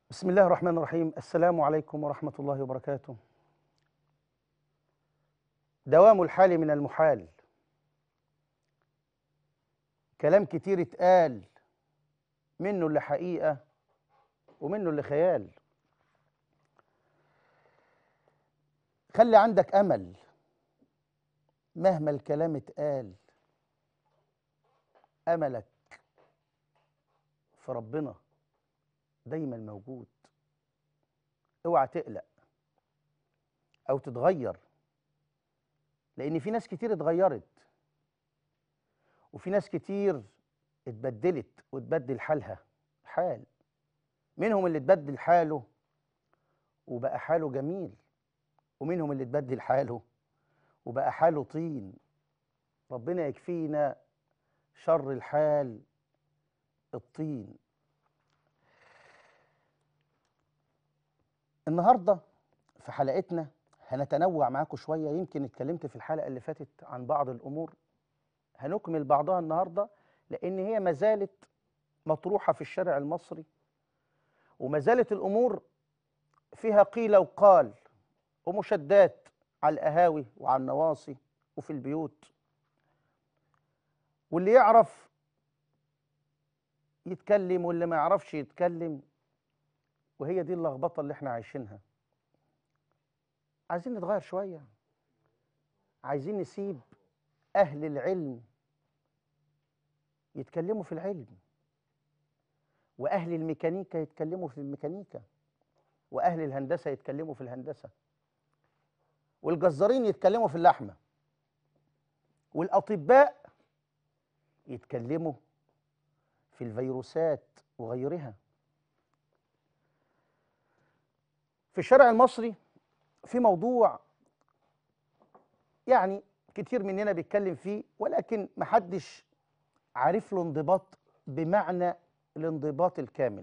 بسم الله الرحمن الرحيم السلام عليكم ورحمة الله وبركاته دوام الحال من المحال كلام كتير اتقال منه اللي حقيقة ومنه اللي خيال خلي عندك أمل مهما الكلام اتقال أملك في ربنا دايما موجود اوعى تقلق او تتغير لان في ناس كتير اتغيرت وفي ناس كتير اتبدلت وتبدل حالها حال منهم اللي اتبدل حاله وبقى حاله جميل ومنهم اللي اتبدل حاله وبقى حاله طين ربنا يكفينا شر الحال الطين النهارده في حلقتنا هنتنوع معاكم شويه يمكن اتكلمت في الحلقه اللي فاتت عن بعض الامور هنكمل بعضها النهارده لان هي ما زالت مطروحه في الشارع المصري وما زالت الامور فيها قيل وقال ومشادات على القهاوي وعلى النواصي وفي البيوت واللي يعرف يتكلم واللي ما يعرفش يتكلم وهي دي اللخبطه اللي احنا عايشينها عايزين نتغير شويه عايزين نسيب اهل العلم يتكلموا في العلم واهل الميكانيكا يتكلموا في الميكانيكا واهل الهندسه يتكلموا في الهندسه والجزارين يتكلموا في اللحمه والاطباء يتكلموا في الفيروسات وغيرها في الشارع المصري في موضوع يعني كتير مننا بيتكلم فيه ولكن محدش عارف له انضباط بمعنى الانضباط الكامل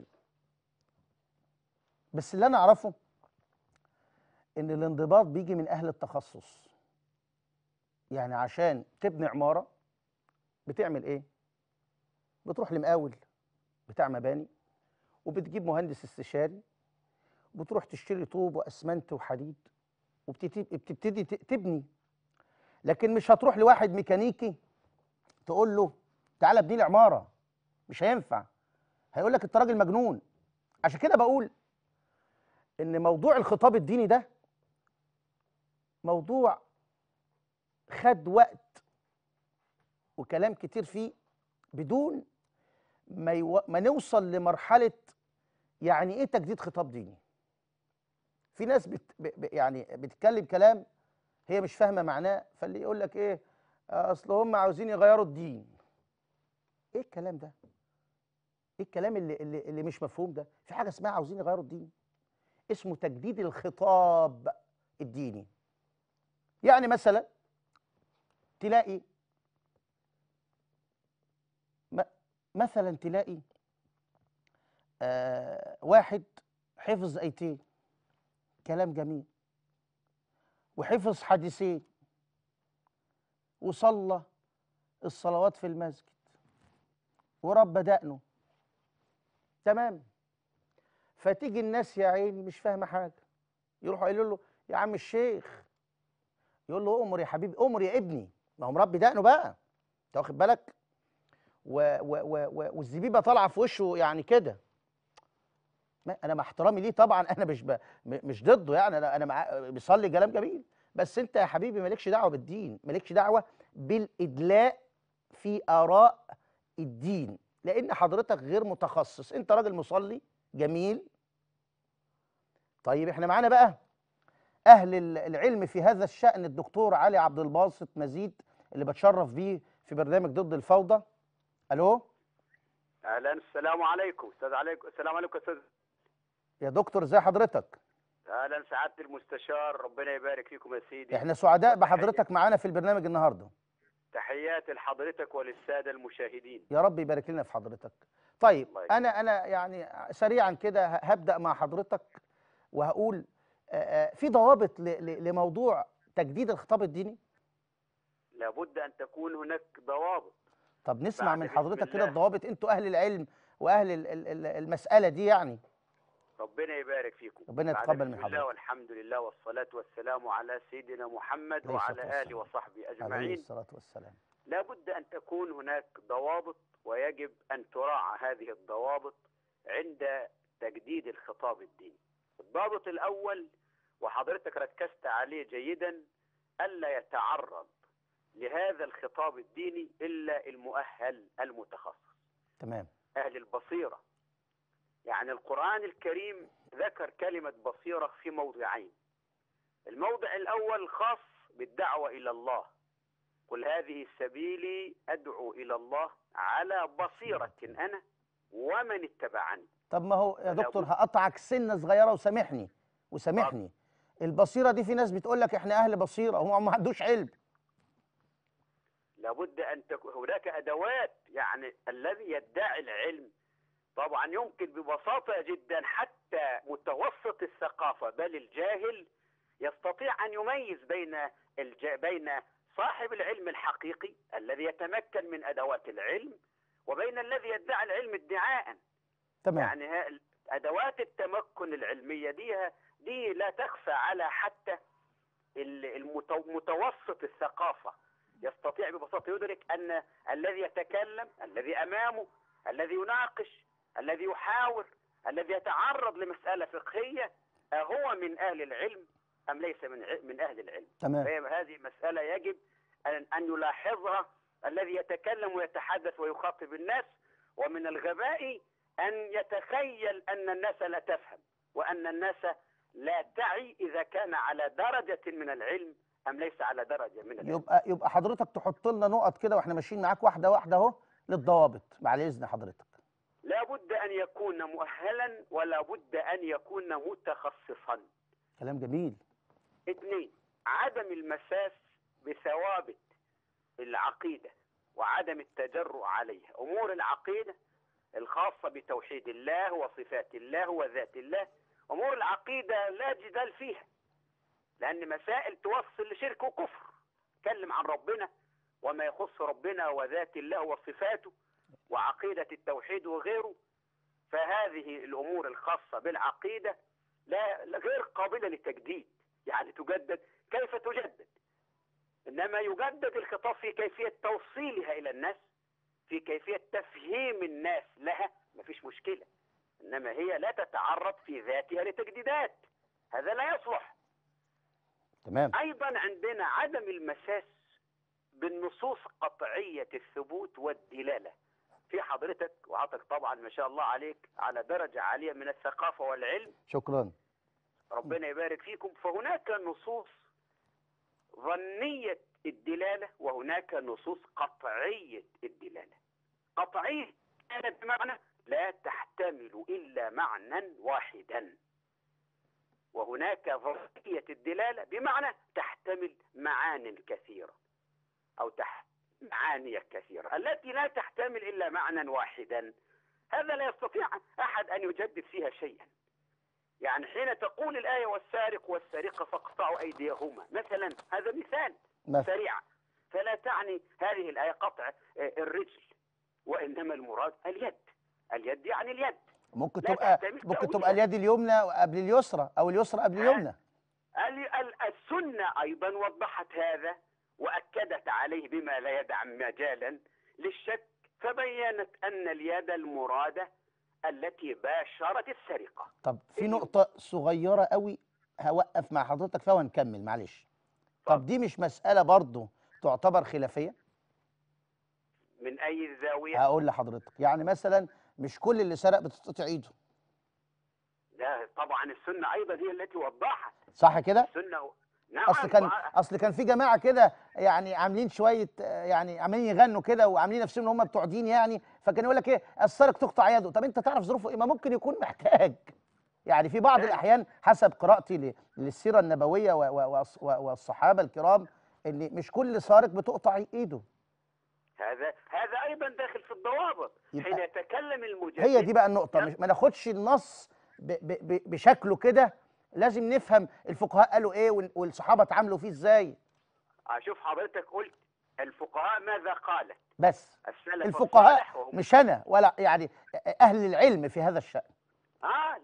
بس اللي انا اعرفه ان الانضباط بيجي من اهل التخصص يعني عشان تبني عماره بتعمل ايه بتروح لمقاول بتاع مباني وبتجيب مهندس استشاري بتروح تشتري طوب واسمنت وحديد وبتبتدي تبني لكن مش هتروح لواحد ميكانيكي تقول له تعالى ابني لي عماره مش هينفع هيقول لك انت راجل مجنون عشان كده بقول ان موضوع الخطاب الديني ده موضوع خد وقت وكلام كتير فيه بدون ما, يو... ما نوصل لمرحله يعني ايه تجديد خطاب ديني في ناس بت ب يعني بتتكلم كلام هي مش فاهمه معناه فاللي يقول لك ايه اصل هم عاوزين يغيروا الدين ايه الكلام ده ايه الكلام اللي اللي, اللي مش مفهوم ده في حاجه اسمها عاوزين يغيروا الدين اسمه تجديد الخطاب الديني يعني مثلا تلاقي مثلا تلاقي آه واحد حفظ ايتين كلام جميل وحفظ حديثين وصلى الصلوات في المسجد ورب دقنه تمام فتيجي الناس يا عيني مش فاهمه حاجه يروحوا قايلين له يا عم الشيخ يقول له امر يا حبيبي امر يا ابني ما هو مربي دقنه بقى انت واخد بالك و و و و والزبيبه طالعه في وشه يعني كده انا مع احترامي ليه طبعا انا مش ب... مش ضده يعني انا انا مع... بيصلي كلام جميل بس انت يا حبيبي مالكش دعوه بالدين مالكش دعوه بالادلاء في اراء الدين لان حضرتك غير متخصص انت راجل مصلي جميل طيب احنا معانا بقى اهل العلم في هذا الشان الدكتور علي عبد الباسط مزيد اللي بتشرف بيه في برنامج ضد الفوضى الو اهلا السلام عليكم استاذ عليكم السلام عليكم استاذ يا دكتور ازي حضرتك اهلا سعاده المستشار ربنا يبارك فيكم يا سيدي احنا سعداء بحضرتك معانا في البرنامج النهارده تحياتي لحضرتك وللساده المشاهدين يا رب يبارك لنا في حضرتك طيب الله يبارك. انا انا يعني سريعا كده هبدا مع حضرتك وهقول آه، آه، في ضوابط ل- ل- لموضوع تجديد الخطاب الديني لابد ان تكون هناك ضوابط طب نسمع بعد من بسم حضرتك كده الله. الضوابط انتوا اهل العلم واهل ال- ال- ال- المساله دي يعني ربنا يبارك فيكم ربنا بعد يتقبل بسم من الله حضرتك. والحمد لله والصلاة والسلام على سيدنا محمد عليه الصلاة وعلى آله والسلام. وصحبه عليه أجمعين الصلاة والسلام لابد أن تكون هناك ضوابط ويجب أن تراعى هذه الضوابط عند تجديد الخطاب الديني الضابط الأول وحضرتك ركزت عليه جيدا ألا يتعرض لهذا الخطاب الديني إلا المؤهل المتخصص تمام أهل البصيرة يعني القرآن الكريم ذكر كلمة بصيرة في موضعين الموضع الأول خاص بالدعوة إلى الله قل هذه سبيلي أدعو إلى الله على بصيرة أنا ومن اتبعني طب ما هو يا فلا دكتور بد. هقطعك سنة صغيرة وسامحني وسامحني البصيرة دي في ناس بتقول لك احنا أهل بصيرة هو ما عندوش علم لابد أن تكون هناك أدوات يعني الذي يدعي العلم طبعا يمكن ببساطة جدا حتى متوسط الثقافة بل الجاهل يستطيع أن يميز بين الج... بين صاحب العلم الحقيقي الذي يتمكن من أدوات العلم وبين الذي يدعي العلم ادعاء تمام يعني ها- ادوات التمكن العلميه دي دي لا تخفى على حتى ال- المتو- متوسط الثقافه يستطيع ببساطه يدرك ان الذي يتكلم الذي امامه الذي يناقش الذي يحاور الذي يتعرض لمساله فقهيه أهو من اهل العلم ام ليس من ع- من اهل العلم تمام فهي هذه مسألة يجب أن أن يلاحظها الذي يتكلم ويتحدث ويخاطب الناس ومن الغباء أن يتخيل أن الناس لا تفهم وأن الناس لا تعي إذا كان على درجة من العلم أم ليس على درجة من العلم يبقى يبقى حضرتك تحط لنا نقط كده واحنا ماشيين معاك واحدة واحدة اهو للضوابط بعد إذن حضرتك لا بد أن يكون مؤهلا ولا بد أن يكون متخصصا كلام جميل اثنين عدم المساس بثوابت العقيدة وعدم التجرؤ عليها أمور العقيدة الخاصة بتوحيد الله وصفات الله وذات الله أمور العقيدة لا جدال فيها لأن مسائل توصل لشرك وكفر تكلم عن ربنا وما يخص ربنا وذات الله وصفاته وعقيدة التوحيد وغيره فهذه الأمور الخاصة بالعقيدة لا لا- غير قابلة للتجديد يعني تجدد كيف تجدد إنما يجدد الخطاب في كيفية توصيلها إلى الناس في كيفية تفهيم الناس لها مفيش مشكلة إنما هي لا تتعرض في ذاتها لتجديدات هذا لا يصلح تمام أيضا عندنا عدم المساس بالنصوص قطعية الثبوت والدلالة في حضرتك وحضرتك طبعا ما شاء الله عليك على درجة عالية من الثقافة والعلم شكرا ربنا يبارك فيكم فهناك نصوص ظنية الدلالة وهناك نصوص قطعية الدلالة قطعية كانت بمعنى لا تحتمل إلا معنى واحدا وهناك ظنية الدلالة بمعنى تحتمل معان كثيرة أو تحت معاني كثيرة التي لا تحتمل إلا معنى واحدا هذا لا يستطيع أحد أن يجدد فيها شيئا يعني حين تقول الآية والسارق والسارقة فاقطعوا أيديهما مثلا هذا مثال مثلا سريع فلا تعني هذه الآية قطع آه، الرجل وإنما المراد اليد اليد يعني اليد ممكن لا تبقى تحتمل ممكن تأويل. تبقى اليد اليمنى قبل اليسرى او اليسرى قبل اليمنى ال- ال- السنة أيضا وضحت هذا وأكدت عليه بما لا يدع مجالا للشك فبينت أن اليد المرادة التي باشرت السرقة طب في اليوم. نقطة صغيرة قوي هوقف مع حضرتك فيها ونكمل معلش طب اتفضل. دي مش مسألة برضو تعتبر خلافية من أي زاوية هقول لحضرتك يعني مثلا مش كل اللي سرق بتتقطع ايده لا طبعا السنة أيضا هي التي وضحت صح كده السنة نعم اصل كان وع- اصل كان في جماعه كده يعني عاملين شويه آه، يعني عاملين يغنوا كده وعاملين نفسهم ان هم بتوع دين يعني فكان يقول لك ايه السارق تقطع يده طب انت تعرف ظروفه ايه ما ممكن يكون محتاج يعني في بعض فعلا. الاحيان حسب قراءتي ل- للسيره النبويه و- و- والص- و- والصحابه الكرام ان مش كل سارق بتقطع ايده هذا هذا أيضا داخل في الضوابط يبقى حين يتكلم المجدد هي دي بقى النقطه لا. مش ما ناخدش النص ب ب ب بشكله كده لازم نفهم الفقهاء قالوا ايه وال- والصحابه اتعاملوا فيه ازاي أشوف حضرتك قلت الفقهاء ماذا قالت بس السلف الفقهاء الصالح وهم مش انا ولا يعني اهل العلم في هذا الشان اه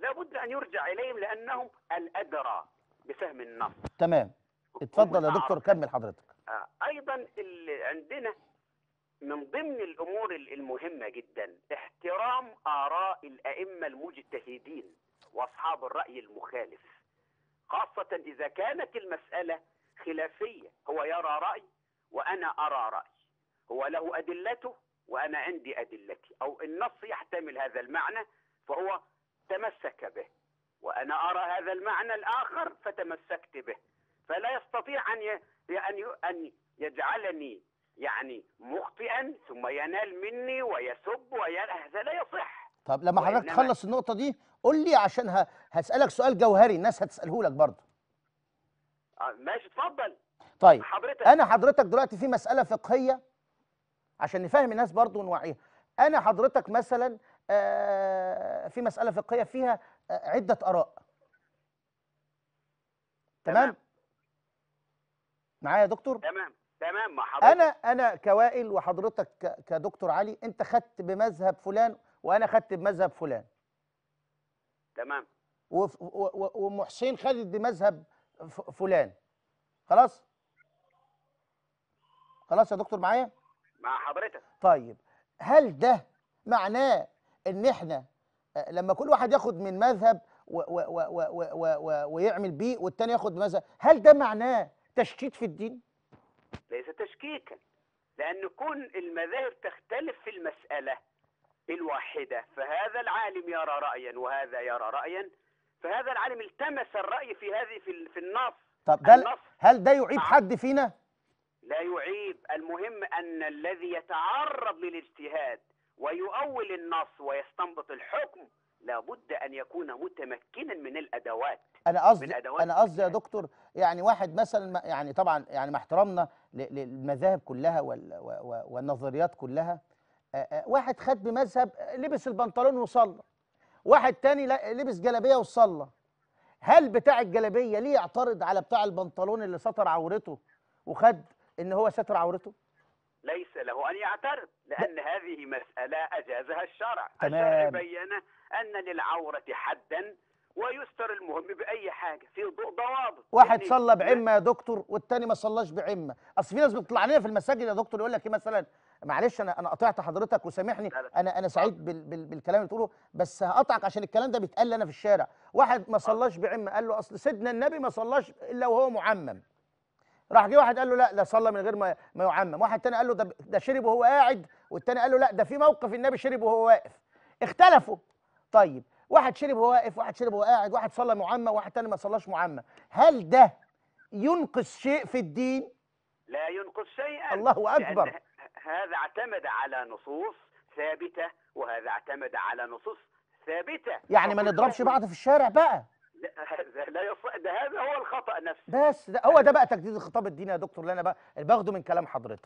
لابد أن يرجع إليهم لأنهم الأدرى بفهم النص تمام اتفضل يا هم دكتور أعرف. كمل حضرتك آه، ايضا اللي عندنا من ضمن الامور المهمه جدا احترام اراء الائمه المجتهدين واصحاب الراي المخالف خاصه اذا كانت المساله خلافيه هو يرى راي وانا ارى راي هو له ادلته وانا عندي ادلتي او النص يحتمل هذا المعنى فهو تمسك به وانا ارى هذا المعنى الاخر فتمسكت به فلا يستطيع ان ي... أن ي- أن يجعلني يعني مخطئا ثم ينال مني ويسب وي... هذا لا يصح طب لما حضرتك وإنما- تخلص النقطه دي قول لي عشان ه... هسالك سؤال جوهري الناس هتساله لك برضه آه، ماشي اتفضل طيب حضرتك انا حضرتك دلوقتي في مساله فقهيه عشان نفهم الناس برضو ونوعيها انا حضرتك مثلا آه، في مساله فقهيه فيها آه، عده اراء تمام تمام. معايا يا دكتور تمام تمام مع حضرتك انا انا كوائل وحضرتك ك- كدكتور علي انت خدت بمذهب فلان وانا خدت بمذهب فلان تمام وف- و- و- وام حسين خدت بمذهب ف- فلان خلاص خلاص يا دكتور معايا مع حضرتك طيب هل ده معناه ان احنا آه، لما كل واحد ياخد من مذهب و و و و و و و ويعمل بيه والتاني ياخد مذهب هل ده معناه تشتيت في الدين ليس تشكيكا لأن كون المذاهب تختلف في المسألة الواحدة فهذا العالم يرى رأيا وهذا يرى رأيا فهذا العالم التمس الرأي في هذه في, ال- في النص طب ده النص هل ده يعيب حد فينا لا يعيب المهم أن الذي يتعرض للاجتهاد ويؤول النص ويستنبط الحكم لابد أن يكون متمكنا من الأدوات انا قصدي من أدوات انا قصدي يا الاجتهاد. دكتور يعني واحد مثلا ما- يعني طبعا يعني مع احترامنا ل- للمذاهب كلها وال- و- و- والنظريات كلها آه، آه، واحد خد بمذهب آه، لبس البنطلون وصلى واحد تاني لا- لبس جلابيه وصلى هل بتاع الجلابيه ليه يعترض على بتاع البنطلون اللي ستر عورته وخد ان هو ستر عورته ليس له أن يعترض لأن هذه مسألة أجازها الشرع تمام. الشرع بين أن للعورة حدا ويستر المهم بأي حاجة في ضوء ضوابط واحد يعني صلى بعمه يا دكتور والتاني ما صلاش بعمه اصل في ناس بتطلع لنا في المساجد يا دكتور يقول لك ايه مثلا معلش انا انا قطعت حضرتك وسامحني لا لا. انا انا سعيد بال بال بالكلام اللي بتقوله بس هقطعك عشان الكلام ده بيتقال لي انا في الشارع واحد ما صلاش بعمه قال له اصل سيدنا النبي ما صلاش الا وهو معمم راح جه واحد قال له لا ده صلى من غير ما ما يعمم واحد تاني قال له ده ده شرب وهو قاعد والتاني قال له لا ده في موقف النبي شرب وهو واقف اختلفوا طيب واحد شرب وهو واقف واحد شرب وهو قاعد واحد صلى معمم واحد تاني ما صلاش معمم هل ده ينقص شيء في الدين لا ينقص شيئا الله أكبر. لأن ه- هذا اعتمد على نصوص ثابتة وهذا اعتمد على نصوص ثابتة يعني ما فكل نضربش واحد- بعض في الشارع بقى لا هذا لا يص... ده هذا هو الخطأ نفسه بس ده هو ده بقى تجديد الخطاب الديني يا دكتور اللي انا بقى اللي باخده من كلام حضرتك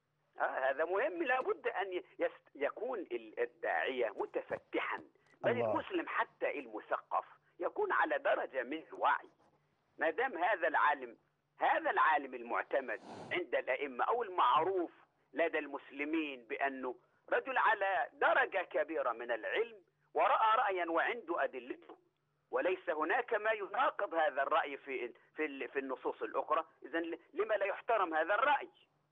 آه، هذا مهم لابد أن ي- يست... يكون ال- الداعية متفتحا بل الله. المسلم حتى المثقف يكون على درجة من الوعي ما دام هذا العالم هذا العالم المعتمد عند الأئمة أو المعروف لدى المسلمين بأنه رجل على درجة كبيرة من العلم ورأى رأيا وعنده أدلته وليس هناك ما يناقض هذا الرأي في في ال- في النصوص الأخرى إذا لما لا يحترم هذا الرأي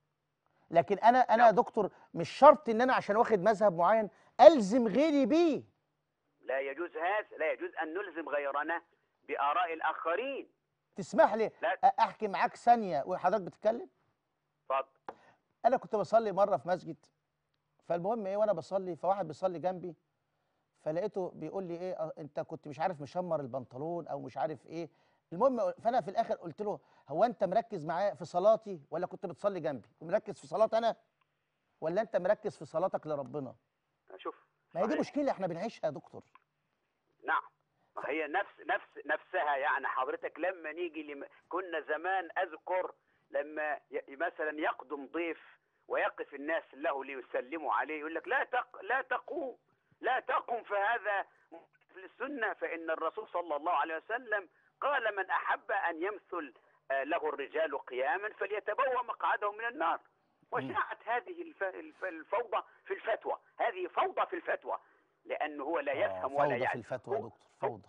لكن انا انا يا دكتور مش شرط ان انا عشان واخد مذهب معين الزم غيري بيه لا يجوز هذا لا يجوز أن نلزم غيرنا بآراء الآخرين تسمح لي لا. أ- احكي معاك ثانيه وحضرتك بتتكلم اتفضل انا كنت بصلي مره في مسجد فالمهم ايه وانا بصلي فواحد بيصلي جنبي فلقيته بيقول لي ايه آه، انت كنت مش عارف مشمر البنطلون او مش عارف ايه المهم فانا في الاخر قلت له هو انت مركز معايا في صلاتي ولا كنت بتصلي جنبي مركز في صلاتي انا ولا انت مركز في صلاتك لربنا شوف ما هي دي صحيح. مشكله احنا بنعيشها يا دكتور نعم ما هي نفس نفس نفسها يعني حضرتك لما نيجي لم... كنا زمان اذكر لما ي... مثلا يقدم ضيف ويقف الناس له ليسلموا عليه يقول لك لا تق... لا تقوم لا تقم فهذا في السنه فان الرسول صلى الله عليه وسلم قال من احب ان يمثل آه، له الرجال قياما فليتبوأ مقعده من النار وشاعت هذه الف... الف... الفوضى في الفتوى هذه فوضى في الفتوى لانه هو لا آه، يفهم ولا فوضى في يعرف الفتوى يا هو- دكتور فوضى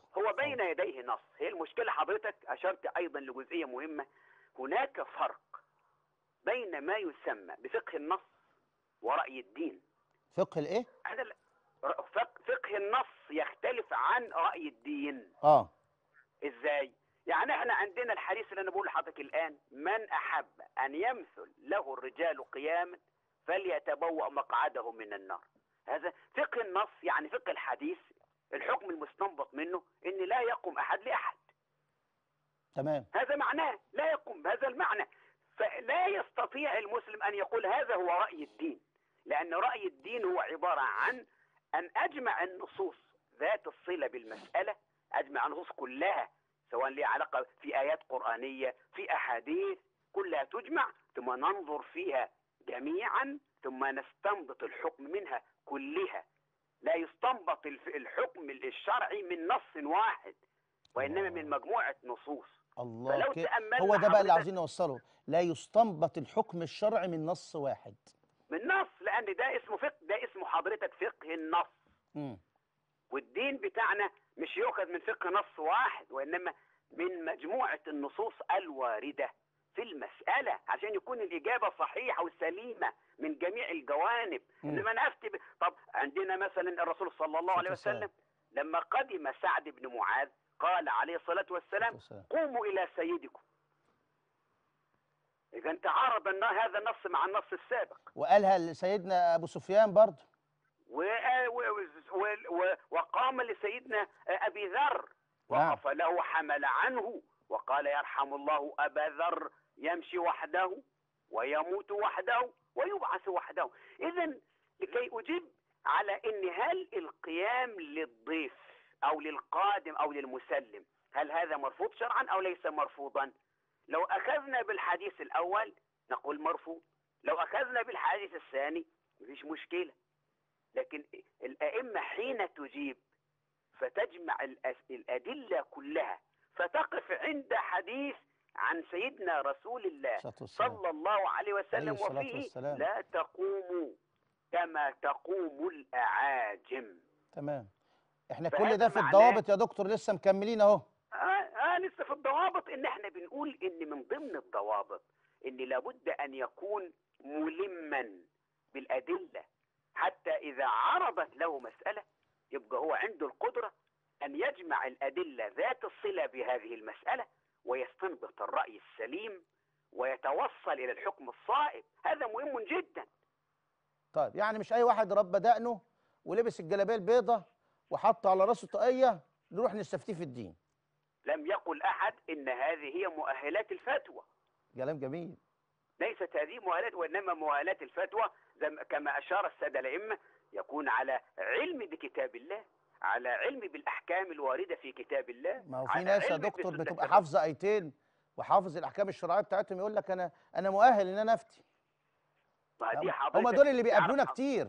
بين يديه نص هي المشكلة حضرتك أشرت أيضا لجزئية مهمة هناك فرق بين ما يسمى بفقه النص ورأي الدين فقه الايه أنا ل- ر- فق- فقه النص يختلف عن رأي الدين اه ازاي يعني احنا عندنا الحديث اللي انا بقول لحضرتك الان من احب ان يمثل له الرجال قياما فليتبوأ مقعده من النار هذا فقه النص يعني فقه الحديث الحكم المستنبط منه ان لا يقوم احد لاحد تمام هذا معناه لا يقوم بهذا المعنى فلا يستطيع المسلم ان يقول هذا هو راي الدين لان راي الدين هو عباره عن ان اجمع النصوص ذات الصله بالمساله اجمع النصوص كلها سواء لها علاقه في ايات قرانيه في احاديث كلها تجمع ثم ننظر فيها جميعا ثم نستنبط الحكم منها كلها لا يستنبط الف- الحكم الشرعي من نص واحد وانما من مجموعه نصوص الله فلو كي... تأملنا هو ده بقى اللي حضرتك- عاوزين نوصله لا يستنبط الحكم الشرعي من نص واحد من نص لان ده اسمه فقه ده اسمه حضرتك فقه النص امم والدين بتاعنا مش يؤخذ من فقه نص واحد وانما من مجموعه النصوص الوارده في المساله عشان يكون الاجابه صحيحه وسليمه من جميع الجوانب مم. انما انا افتي ب... طب عندنا مثلا الرسول صلى الله عليه والسلام. وسلم لما قدم سعد بن معاذ قال عليه الصلاه والسلام والسلام. قوموا الى سيدكم اذا تعارض الن- هذا النص مع النص السابق وقالها لسيدنا ابو سفيان برضه و... و... و... و... وقام لسيدنا ابي ذر نعم. وقف له حمل عنه وقال يرحم الله ابا ذر يمشي وحده ويموت وحده ويبعث وحده اذا لكي اجيب على ان هل القيام للضيف او للقادم او للمسلم هل هذا مرفوض شرعا او ليس مرفوضا لو اخذنا بالحديث الاول نقول مرفوض لو اخذنا بالحديث الثاني مفيش مشكله لكن الأئمة حين تجيب فتجمع الأس- الأدلة كلها فتقف عند حديث عن سيدنا رسول الله الصلاة والسلام. صلى الله عليه وسلم عليه الصلاة وفيه والسلام. لا تقوموا كما تقوم الأعاجم تمام احنا فهذا كل ده في معناه- الضوابط يا دكتور لسه مكملين اهو آه, آه لسه في الضوابط ان احنا بنقول ان من ضمن الضوابط ان لابد ان يكون ملما بالادله حتى اذا عرضت له مساله يبقى هو عنده القدره ان يجمع الادله ذات الصله بهذه المساله ويستنبط الراي السليم ويتوصل الى الحكم الصائب هذا مهم جدا طيب يعني مش اي واحد رب دقنه ولبس الجلابيه البيضاء وحط على راسه طاقيه نروح نستفتيه في الدين لم يقل احد ان هذه هي مؤهلات الفتوى كلام جميل ليست هذه مؤهلات وانما مؤهلات الفتوى زي ما- كما اشار الساده الائمه يكون على علم بكتاب الله على علم بالاحكام الوارده في كتاب الله ما هو في على ناس يا علم دكتور بسنة بتبقى الرسول. حافظه ايتين وحافظ الاحكام الشرعيه بتاعتهم يقول لك انا انا مؤهل ان انا افتي ما دي هم حضرتك دول اللي بيقابلونا تعرف كتير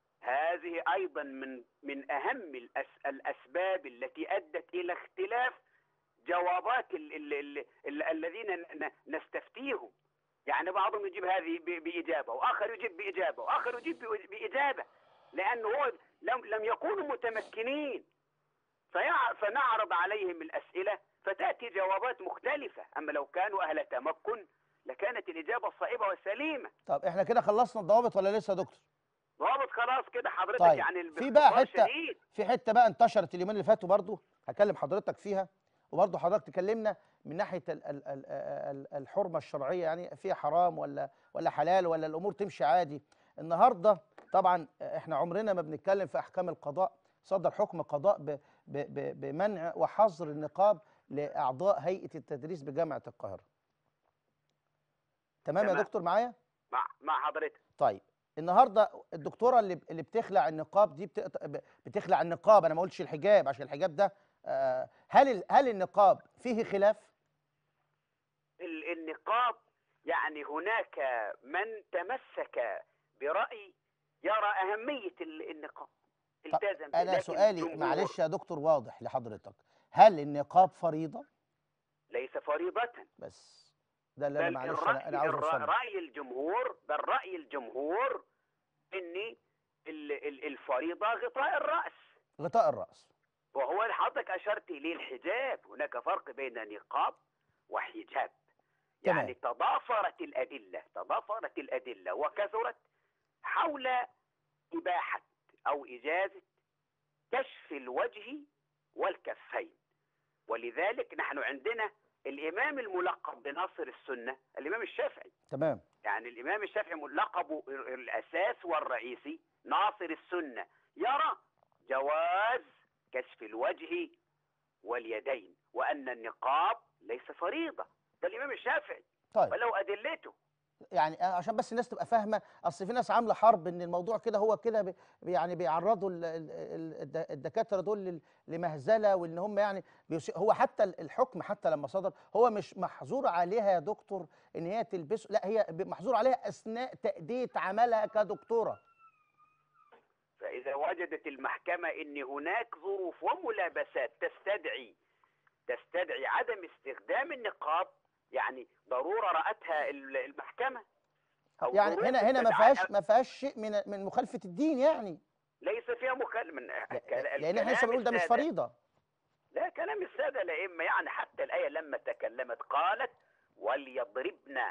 هذه ايضا من من اهم الأس الاسباب التي ادت الى اختلاف جوابات ال ال ال ال الذين ن- نستفتيهم يعني بعضهم يجيب هذه ب- باجابه واخر يجيب باجابه واخر يجيب ب- باجابه لانه هو لم لم يكونوا متمكنين فيع- فنعرض عليهم الاسئله فتاتي جوابات مختلفه اما لو كانوا اهل تمكن لكانت الاجابه صائبه وسليمه طب احنا كده خلصنا الضوابط ولا لسه يا دكتور ضابط خلاص كده حضرتك طيب، يعني في بقى باختصار حتة شديد في حته بقى انتشرت اليومين اللي فاتوا برضو هكلم حضرتك فيها وبرضو حضرتك تكلمنا من ناحيه ال ال ال ال الحرمه الشرعيه يعني فيها حرام ولا ولا حلال ولا الامور تمشي عادي النهارده طبعا احنا عمرنا ما بنتكلم في احكام القضاء صدر حكم قضاء ب ب ب بمنع وحظر النقاب لاعضاء هيئه التدريس بجامعه القاهره تمام يا تمام. دكتور معايا مع مع حضرتك طيب النهارده الدكتوره اللي اللي بتخلع النقاب دي بتقط- ب- بتخلع النقاب انا ما قلتش الحجاب عشان الحجاب ده آه، هل ال- هل النقاب فيه خلاف ال- النقاب يعني هناك من تمسك برأي يرى أهمية ال- النقاب التزم به، انا لكن سؤالي الجمهور معلش يا دكتور واضح لحضرتك هل النقاب فريضه ليس فريضة بس ده اللي انا بل معلش الرأي, انا, أنا عاوز الر- اوصله رأي الجمهور بل رأي الجمهور إن ال- ال- الفريضة غطاء الرأس غطاء الراس وهو اللي حضرتك اشرت اليه الحجاب هناك فرق بين نقاب وحجاب تمام. يعني تضافرت الادله تضافرت الادله وكثرت حول اباحه او اجازه كشف الوجه والكفين ولذلك نحن عندنا الامام الملقب بناصر السنه الامام الشافعي تمام يعني الإمام الشافعي لقبه الأساس والرئيسي ناصر السنة يرى جواز كشف الوجه واليدين وأن النقاب ليس فريضة ده الإمام الشافعي طيب ولو أدلته يعني آه، عشان بس الناس تبقى فاهمه اصل في ناس عامله حرب ان الموضوع كده هو كده بي- يعني بيعرضوا ال- ال- ال- الد- الدكاتره دول لل- لمهزله وان هم يعني بيس- هو حتى ال- الحكم حتى لما صدر هو مش محظور عليها يا دكتور ان هي تلبسه لا هي ب- محظور عليها اثناء تاديه عملها كدكتوره فإذا وجدت المحكمة أن هناك ظروف وملابسات تستدعي تستدعي عدم استخدام النقاب يعني ضرورة رأتها ال- المحكمة أو يعني ظروف هنا هنا ما استدعاها- فيهاش ما فيهاش شيء من من مخالفه الدين يعني ليس فيها مكالمة لان احنا لسه بنقول ده مش فريضه لا كلام السادة الأئمة يعني حتى الآية لما تكلمت قالت وليضربن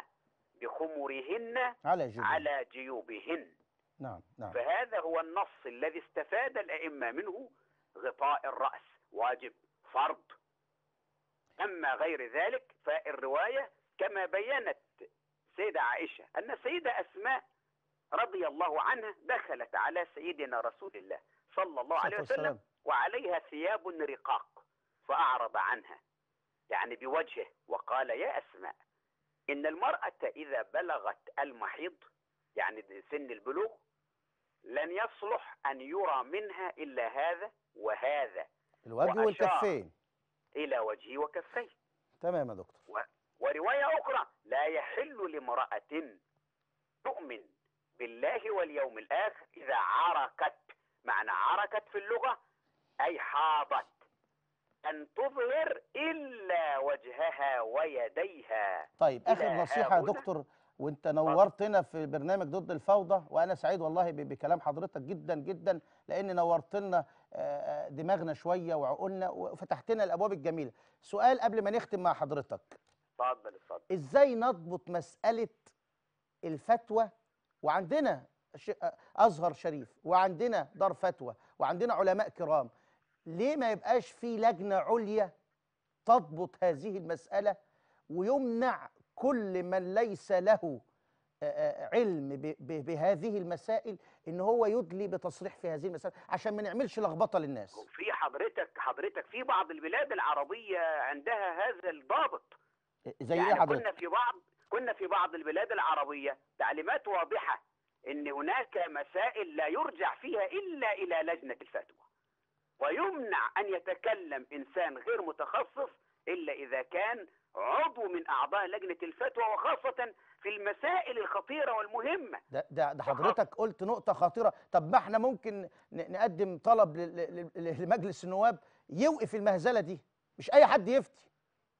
بخمرهن على جبل على جيوبهن نعم نعم فهذا هو النص الذي استفاد الأئمة منه غطاء الرأس واجب فرض أما غير ذلك فالرواية كما بينت سيدة عائشة أن السيدة أسماء رضي الله عنها دخلت على سيدنا رسول الله صلى الله عليه الصلاة وسلم والسلام. وعليها ثياب رقاق فأعرض عنها يعني بوجهه وقال يا أسماء إن المرأة إذا بلغت المحيض يعني سن البلوغ لن يصلح أن يرى منها إلا هذا وهذا الوجه وأشار. والكفين إلى وجهه وكفيه تمام يا دكتور و- ورواية أخرى لا يحل لامرأة تؤمن بالله واليوم الآخر إذا عركت معنى عركت في اللغة أي حاضت أن تظهر إلا وجهها ويديها طيب إلى اخر نصيحه يا هنا. دكتور وانت نورتنا في برنامج ضد الفوضى وانا سعيد والله ب- بكلام حضرتك جدا جدا لان نورت لنا آه، آه، دماغنا شويه وعقولنا وفتحت لنا الابواب الجميله سؤال قبل ما نختم مع حضرتك اتفضل اتفضل ازاي نضبط مساله الفتوى وعندنا ش- ازهر شريف وعندنا دار فتوى وعندنا علماء كرام ليه ما يبقاش في لجنه عليا تضبط هذه المساله ويمنع كل من ليس له آه، آه، علم ب- ب- بهذه المسائل ان هو يدلي بتصريح في هذه المسائل عشان ما نعملش لخبطه للناس في حضرتك حضرتك في بعض البلاد العربية عندها هذا الضابط زي ايه يعني كنا حضرتك في بعض كنا في بعض البلاد العربية تعليمات واضحة ان هناك مسائل لا يرجع فيها الا الى لجنة الفتوى ويمنع ان يتكلم انسان غير متخصص الا اذا كان عضو من اعضاء لجنة الفتوى وخاصة في المسائل الخطيرة والمهمة ده ده ده حضرتك قلت نقطة خطيرة، طب ما احنا ممكن ن- نقدم طلب ل- ل- ل- لمجلس النواب يوقف المهزلة دي، مش أي حد يفتي.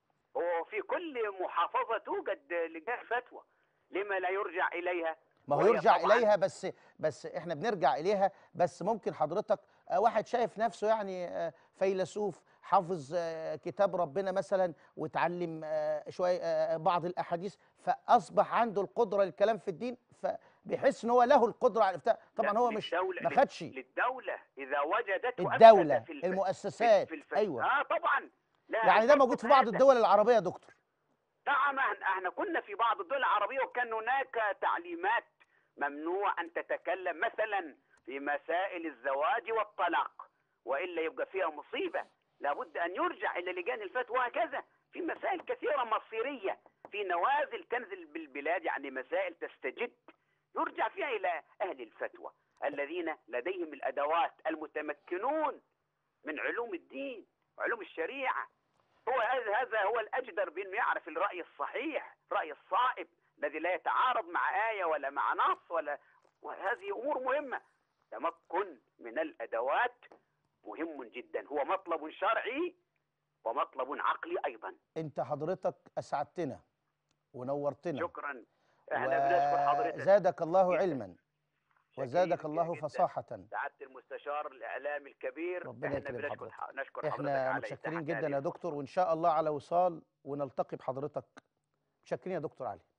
وفي كل محافظة توجد لجان فتوى لما لا يرجع إليها ما هو وهي يرجع طبعاً إليها بس بس احنا بنرجع إليها بس ممكن حضرتك آه، واحد شايف نفسه يعني آه، فيلسوف حافظ آه، كتاب ربنا مثلا وتعلم آه، شوية آه، بعض الأحاديث فأصبح عنده القدرة للكلام في الدين فبيحس إن هو له القدرة على الإفتاء، طبعا لا، هو مش للدولة- ما لل- خدش للدولة إذا وجدته الدولة أفسد في الف- المؤسسات في الف... أيوه اه طبعا لا يعني ده الفرق موجود في بعض هذا. الدول العربية يا دكتور نعم احنا احنا كنا في بعض الدول العربية وكان هناك تعليمات ممنوع أن تتكلم مثلا في مسائل الزواج والطلاق وإلا يبقى فيها مصيبة لابد أن يرجع إلى لجان الفتوى هكذا في مسائل كثيرة مصيرية في نوازل تنزل بالبلاد يعني مسائل تستجد يرجع فيها إلى أهل الفتوى الذين لديهم الأدوات المتمكنون من علوم الدين وعلوم الشريعة هو هذا هذا هو الأجدر بأنه يعرف الرأي الصحيح الرأي الصائب الذي لا يتعارض مع آية ولا مع نص ولا وهذه أمور مهمة تمكن من الأدوات مهم جدا هو مطلب شرعي ومطلب عقلي أيضا انت حضرتك اسعدتنا ونورتنا شكرا احنا بنشكر حضرتك وزادك الله جداً. علما وزادك فيها الله جداً. فصاحة سعاده المستشار الاعلامي الكبير ربنا احنا يكرم بنشكر حضرتك. ح- نشكر حضرتك احنا على متشكرين إتاحة جدا هذه يا دكتور الفرصة. وان شاء الله على وصال ونلتقي بحضرتك متشكرين يا دكتور علي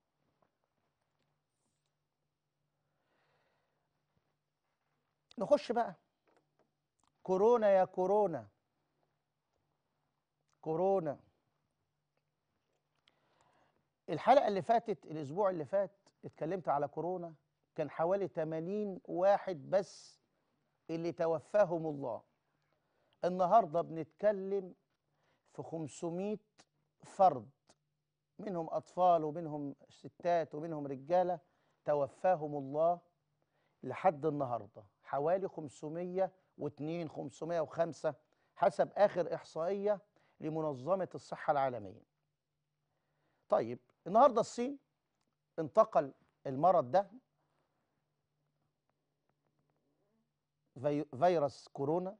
نخش بقى كورونا يا كورونا كورونا الحلقة اللي فاتت الأسبوع اللي فات اتكلمت على كورونا كان حوالي 80 واحد بس اللي توفاهم الله النهاردة بنتكلم في 500 فرد منهم أطفال ومنهم ستات ومنهم رجالة توفاهم الله لحد النهاردة حوالي 502 505 حسب آخر إحصائية لمنظمة الصحة العالمية طيب النهاردة الصين انتقل المرض ده في فيروس كورونا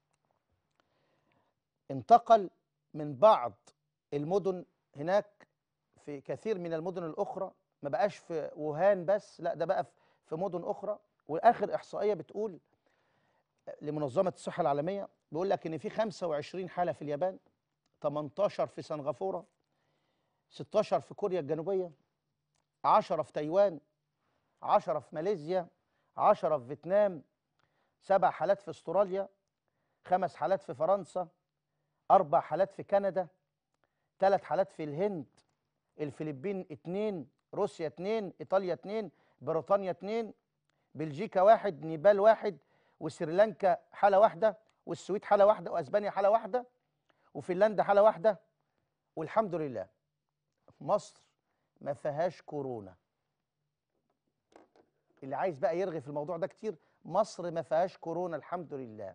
انتقل من بعض المدن هناك في كثير من المدن الأخرى ما بقاش في ووهان بس لا ده بقى في- في مدن أخرى وآخر إحصائية بتقول لمنظمة الصحة العالمية بيقول لك إن في 25 حالة في اليابان 18 في سنغافورة 16 في كوريا الجنوبية 10 في تايوان 10 في ماليزيا 10 في فيتنام سبع حالات في استراليا خمس حالات في فرنسا أربع حالات في كندا ثلاث حالات في الهند الفلبين اتنين روسيا اتنين إيطاليا اتنين بريطانيا اتنين بلجيكا واحد نيبال واحد وسريلانكا حالة واحدة والسويد حالة واحدة وأسبانيا حالة واحدة وفنلندا حالة واحدة والحمد لله مصر ما فيهاش كورونا اللي عايز بقى يرغي في الموضوع ده كتير مصر ما فيهاش كورونا الحمد لله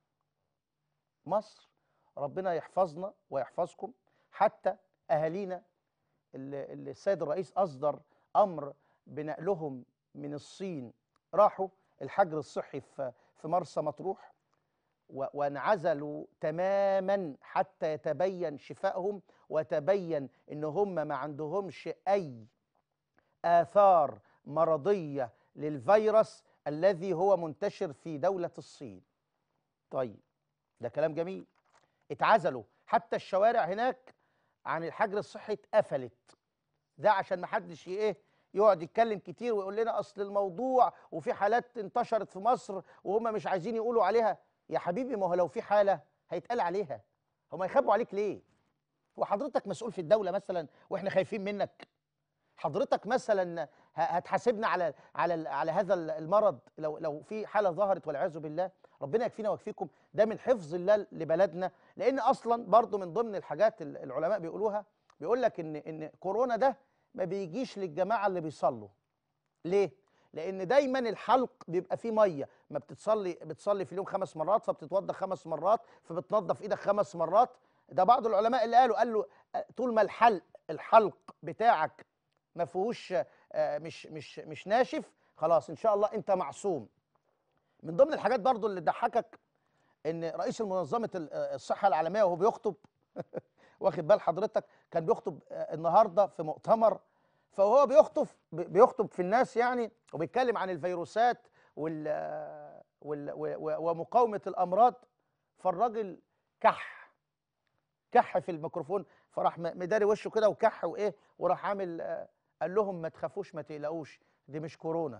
مصر ربنا يحفظنا ويحفظكم حتى اهالينا اللي اللي السيد الرئيس اصدر امر بنقلهم من الصين راحوا الحجر الصحي في في مرسى مطروح و- وانعزلوا تماما حتى يتبين شفائهم وتبين ان هم ما عندهمش اي آثار مرضية للفيروس الذي هو منتشر في دولة الصين طيب ده كلام جميل اتعزلوا حتى الشوارع هناك عن الحجر الصحي اتقفلت ده عشان ما حدش ي- ايه يقعد يتكلم كتير ويقول لنا اصل الموضوع وفي حالات انتشرت في مصر وهم مش عايزين يقولوا عليها يا حبيبي ما هو لو في حالة هيتقال عليها هم يخبوا عليك ليه هو حضرتك مسؤول في الدولة مثلا واحنا خايفين منك حضرتك مثلا ه- هتحاسبنا على على على هذا المرض لو لو في حاله ظهرت والعياذ بالله ربنا يكفينا ويكفيكم ده من حفظ الله لبلدنا لان اصلا برضو من ضمن الحاجات ال- العلماء بيقولوها بيقول لك ان ان كورونا ده ما بيجيش للجماعه اللي بيصلوا ليه لان دايما الحلق بيبقى فيه ميه ما بتتصلي بتصلي في اليوم خمس مرات فبتتوضى خمس مرات فبتنظف ايدك خمس مرات ده بعض العلماء اللي قالوا قال له آه، طول ما الحلق الحلق بتاعك ما فيهوش آه، مش مش مش ناشف خلاص ان شاء الله انت معصوم من ضمن الحاجات برضو اللي تضحكك ان رئيس منظمه ال- آه، الصحه العالميه وهو بيخطب واخد بال حضرتك كان بيخطب آه، النهارده في مؤتمر فهو بيخطب بي- بيخطب في الناس يعني وبيتكلم عن الفيروسات وال آه، وال و- و- ومقاومه الامراض فالراجل كح كح في الميكروفون فراح م- مداري وشه كده وكح وايه وراح عامل آه، قال لهم ما تخافوش ما تقلقوش دي مش كورونا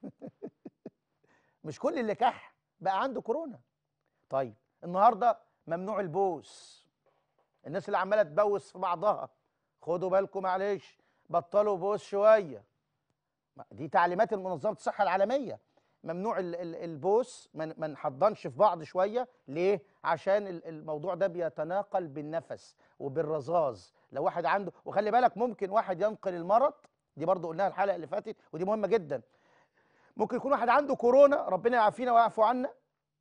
مش كل اللي كح بقى عنده كورونا طيب النهارده ممنوع البوس الناس اللي عماله تبوس في بعضها خدوا بالكم معلش بطلوا بوس شويه ما- دي تعليمات منظمه الصحه العالميه ممنوع ال- ال- البوس ما ن- ما نحضنش في بعض شويه ليه عشان ال- الموضوع ده بيتناقل بالنفس وبالرذاذ لو واحد عنده وخلي بالك ممكن واحد ينقل المرض دي برضو قلناها الحلقه اللي فاتت ودي مهمه جدا ممكن يكون واحد عنده كورونا ربنا يعافينا ويعفو عنا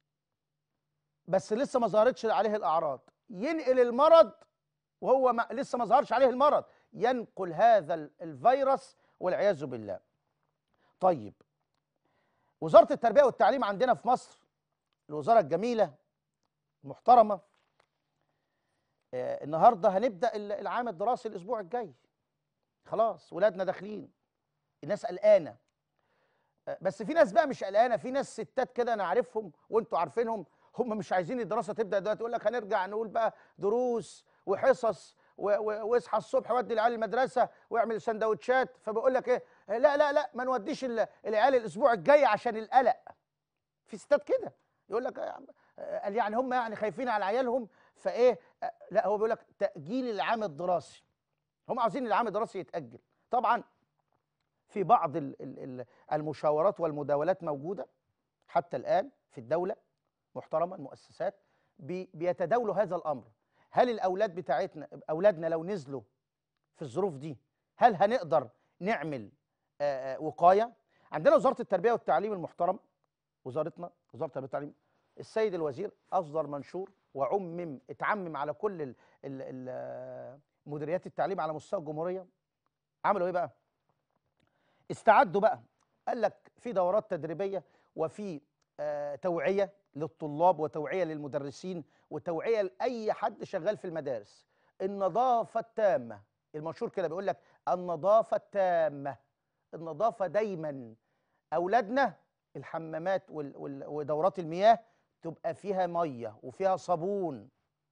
بس لسه ما ظهرتش عليه الاعراض ينقل المرض وهو ما لسه ما ظهرش عليه المرض ينقل هذا ال- الفيروس والعياذ بالله طيب وزاره التربيه والتعليم عندنا في مصر الوزاره الجميله المحترمه آه، النهارده هنبدا ال- العام الدراسي الاسبوع الجاي خلاص ولادنا داخلين الناس قلقانه آه، بس في ناس بقى مش قلقانه في ناس ستات كده انا عارفهم وانتوا عارفينهم هم مش عايزين الدراسه تبدا دلوقتي يقول لك هنرجع نقول بقى دروس وحصص و- و- واصحى الصبح ودي العيال المدرسه واعمل سندوتشات فبقول لك ايه آه، لا لا لا ما نوديش ال- العيال الاسبوع الجاي عشان القلق في ستات كده يقول لك آه، آه، قال يعني هم يعني خايفين على عيالهم فايه آه، لا هو بيقول لك تاجيل العام الدراسي هم عاوزين العام الدراسي يتاجل طبعا في بعض ال- ال- ال- المشاورات والمداولات موجوده حتى الان في الدوله محترمه المؤسسات بي- بيتداولوا هذا الامر هل الاولاد بتاعتنا اولادنا لو نزلوا في الظروف دي هل هنقدر نعمل آه، آه، وقايه عندنا وزاره التربيه والتعليم المحترم وزارتنا وزاره التربيه والتعليم السيد الوزير اصدر منشور وعمم اتعمم على كل ال- ال- ال- آه، مديريات التعليم على مستوى الجمهوريه عملوا ايه بقى استعدوا بقى قال لك في دورات تدريبيه وفي آه، توعيه للطلاب وتوعيه للمدرسين وتوعيه لاي حد شغال في المدارس النظافه التامه المنشور كده بيقول لك النظافه التامه النظافه دايما اولادنا الحمامات وال- وال- ودورات المياه تبقى فيها ميه وفيها صابون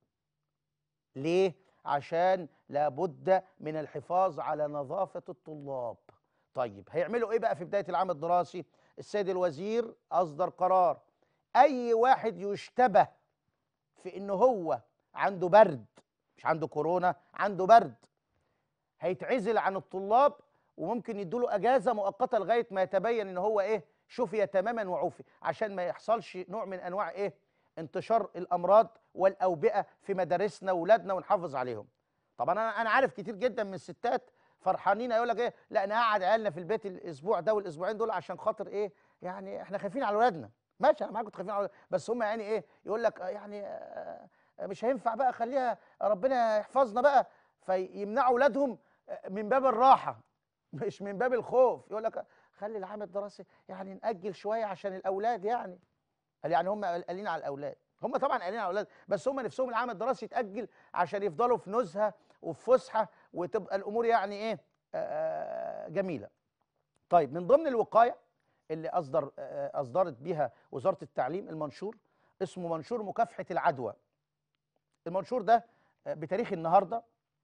ليه عشان لابد من الحفاظ على نظافه الطلاب طيب هيعملوا ايه بقى في بدايه العام الدراسي السيد الوزير اصدر قرار اي واحد يشتبه في انه هو عنده برد مش عنده كورونا عنده برد هيتعزل عن الطلاب وممكن يدوله اجازه مؤقته لغايه ما يتبين ان هو ايه شفي تماما وعوفي عشان ما يحصلش نوع من انواع ايه انتشار الامراض والاوبئه في مدارسنا واولادنا ونحافظ عليهم طبعا انا انا عارف كتير جدا من الستات فرحانين يقول لك ايه لا نقعد عيالنا في البيت الاسبوع ده والاسبوعين دول عشان خاطر ايه يعني احنا خايفين على اولادنا ماشي انا معاك كنت خايفين على أولادنا، بس هم يعني ايه يقول لك آه، يعني آه، آه، مش هينفع بقى خليها ربنا يحفظنا بقى فيمنعوا اولادهم آه، من باب الراحه مش من باب الخوف يقول لك خلي العام الدراسي يعني نأجل شويه عشان الاولاد يعني قال يعني هم قالين على الاولاد هم طبعا قالين على الاولاد بس هم نفسهم العام الدراسي يتأجل عشان يفضلوا في نزهه وفي فسحه وتبقى الامور يعني ايه آه، جميله طيب من ضمن الوقايه اللي اصدر آه، اصدرت بها وزاره التعليم المنشور اسمه منشور مكافحه العدوى المنشور ده آه، بتاريخ النهارده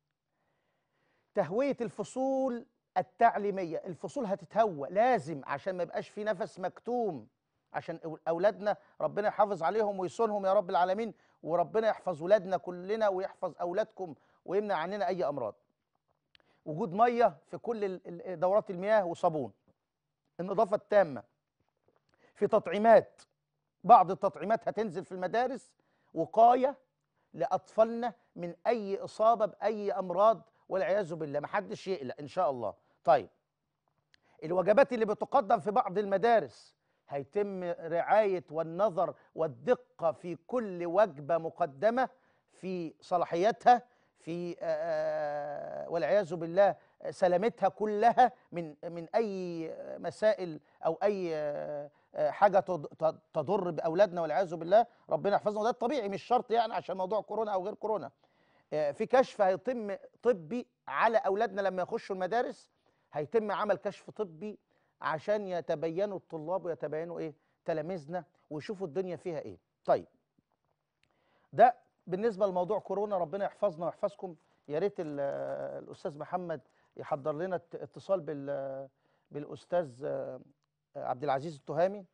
تهويه الفصول التعليميه الفصول هتتهوى لازم عشان ما يبقاش في نفس مكتوم عشان أول- اولادنا ربنا يحافظ عليهم ويصونهم يا رب العالمين وربنا يحفظ ولادنا كلنا ويحفظ اولادكم ويمنع عننا اي امراض وجود ميه في كل ال- ال- دورات المياه وصابون النظافه التامه في تطعيمات بعض التطعيمات هتنزل في المدارس وقايه لاطفالنا من اي اصابه باي امراض والعياذ بالله محدش يقلق ان شاء الله طيب الوجبات اللي بتقدم في بعض المدارس هيتم رعايه والنظر والدقه في كل وجبه مقدمه في صلاحيتها في آه، والعياذ بالله سلامتها كلها من من اي مسائل او اي آه، آه، حاجه تض- تض- تضر باولادنا والعياذ بالله ربنا يحفظنا وده الطبيعي مش شرط يعني عشان موضوع كورونا او غير كورونا آه، في كشف هيتم طبي على اولادنا لما يخشوا المدارس هيتم عمل كشف طبي عشان يتبينوا الطلاب ويتبينوا ايه تلاميذنا ويشوفوا الدنيا فيها ايه طيب ده بالنسبه لموضوع كورونا ربنا يحفظنا ويحفظكم يا ريت ال- الاستاذ محمد يحضر لنا ات- اتصال بال بالاستاذ آه، عبد العزيز التهامي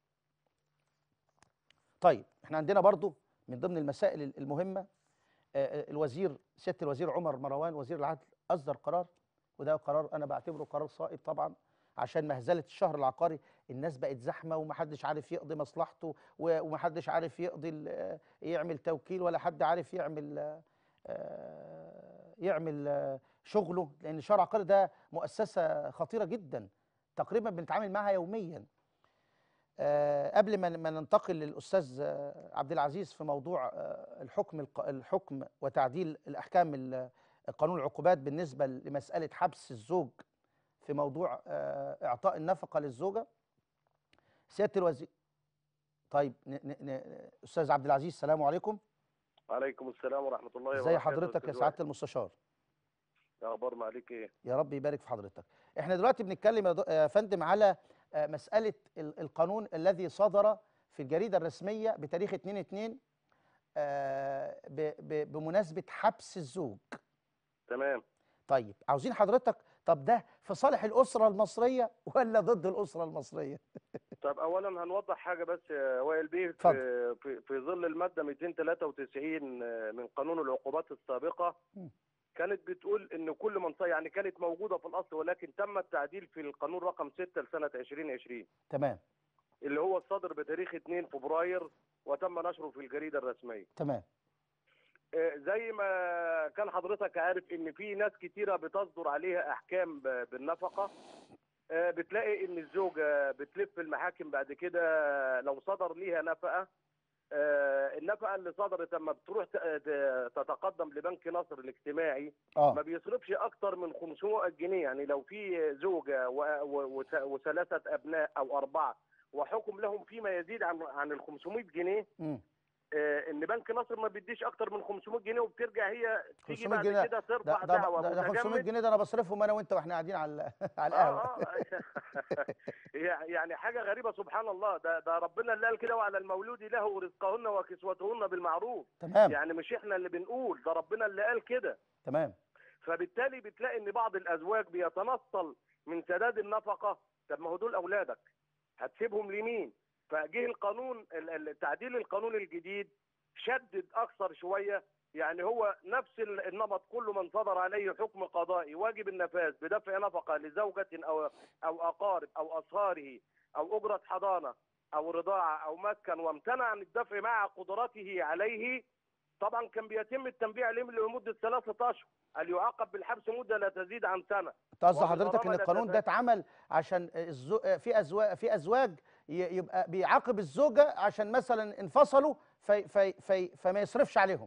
طيب احنا عندنا برضو من ضمن المسائل المهمه آه، آه، الوزير سياده الوزير عمر مروان وزير العدل اصدر قرار وده قرار انا بعتبره قرار صائب طبعا عشان مهزله الشهر العقاري الناس بقت زحمه ومحدش عارف يقضي مصلحته و- ومحدش عارف يقضي ال- آه، يعمل توكيل ولا حد عارف يعمل آه، آه، يعمل آه، شغله لان الشهر العقاري ده مؤسسه خطيره جدا تقريبا بنتعامل معها يوميا آه، قبل ما ما ننتقل للاستاذ آه، عبد العزيز في موضوع آه، الحكم الق- الحكم وتعديل الاحكام ال- قانون العقوبات بالنسبه لمساله حبس الزوج في موضوع آه، اعطاء النفقه للزوجه سياده الوزير طيب ن- ن- ن- استاذ عبد العزيز السلام عليكم عليكم السلام ورحمة الله وبركاته ازي حضرتك يا أستاذ سعاده المستشار وائل. أخبارنا عليك إيه؟ يا رب يبارك في حضرتك احنا دلوقتي بنتكلم يا دو- يا فندم على آه، مساله ال- القانون الذي صدر في الجريده الرسميه بتاريخ 2 2 آه، ب- ب- بمناسبه حبس الزوج تمام طيب عاوزين حضرتك طب ده في صالح الاسره المصريه ولا ضد الاسره المصريه طب اولا هنوضح حاجه بس يا وائل بيه اتفضل. في, في في ظل الماده 293 من قانون العقوبات السابقه م. كانت بتقول ان كل منطقه يعني كانت موجوده في الاصل ولكن تم التعديل في القانون رقم 6 لسنه 2020 تمام اللي هو الصادر بتاريخ 2 فبراير وتم نشره في الجريده الرسميه تمام آه، زي ما كان حضرتك عارف ان في ناس كتيره بتصدر عليها احكام ب- بالنفقه آه، بتلاقي ان الزوجه بتلف المحاكم بعد كده لو صدر ليها نفقه آه، النفقه اللي صدرت لما بتروح ت- ت- تتقدم لبنك نصر الاجتماعي ما اه بيصرفش اكتر من 500 جنيه يعني لو في زوجه و- و- وث- وثلاثه ابناء او اربعه وحكم لهم فيما يزيد عن عن ال 500 جنيه مم. آه، ان بنك نصر ما بيديش اكتر من 500 جنيه وبترجع هي تيجي 500 بعد جنيه كده ده ترفع ده دعوه ده, ده 500 متجمد جنيه ده انا بصرفهم انا وانت واحنا قاعدين على على اه القهوه اه يعني حاجه غريبه سبحان الله ده ده ربنا اللي قال كده وعلى المولود له رزقهن وكسوتهن بالمعروف تمام يعني مش احنا اللي بنقول ده ربنا اللي قال كده تمام فبالتالي بتلاقي ان بعض الازواج بيتنصل من سداد النفقه طب ما هو دول اولادك هتسيبهم لمين فجه القانون ال- ال- تعديل القانون الجديد شدد اكثر شويه يعني هو نفس ال- النمط كل من صدر عليه حكم قضائي واجب النفاذ بدفع نفقه لزوجه او او اقارب او اصهاره او اجره حضانه او رضاعه او مسكن وامتنع عن الدفع مع قدرته عليه طبعا كان بيتم التنبيه عليه لمده ثلاثه اشهر ان يعاقب بالحبس مده لا تزيد عن سنه انت قصد وبالغرامة حضرتك ان لا القانون ده تزال- اتعمل عشان الزو... في ازواج في ازواج ي- يبقى بيعاقب الزوجه عشان مثلا انفصلوا في... في... في... فما يصرفش عليهم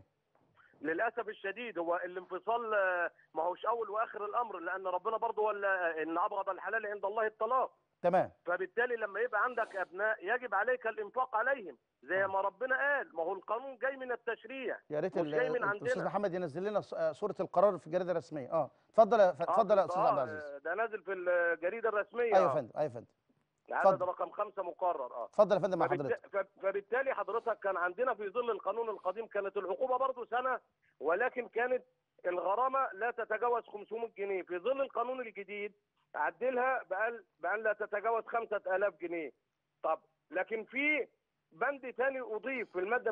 للاسف الشديد هو الانفصال آه، ما هوش اول واخر الامر لان ربنا برضه ولا ان ابغض الحلال عند الله الطلاق تمام فبالتالي لما يبقى عندك ابناء يجب عليك الانفاق عليهم زي آه. ما ربنا قال ما هو القانون جاي من التشريع يا ريت مش ال- جاي من الاستاذ عندنا. محمد ينزل لنا ص- آه، صوره القرار في الجريده الرسميه اه اتفضل يا ف- اتفضل يا استاذ عبد آه، العزيز ده نازل في الجريده الرسميه ايوه يا آه. فندم ايوه يا فندم العدد اتفضل. رقم خمسة مقرر اه اتفضل يا فندم مع فبالت- حضرتك ف- فبالتالي حضرتك كان عندنا في ظل القانون القديم كانت العقوبه برضه سنه ولكن كانت الغرامه لا تتجاوز 500 جنيه في ظل القانون الجديد عدلها بأن بأن لا تتجاوز 5000 جنيه طب لكن في بند تاني اضيف في الماده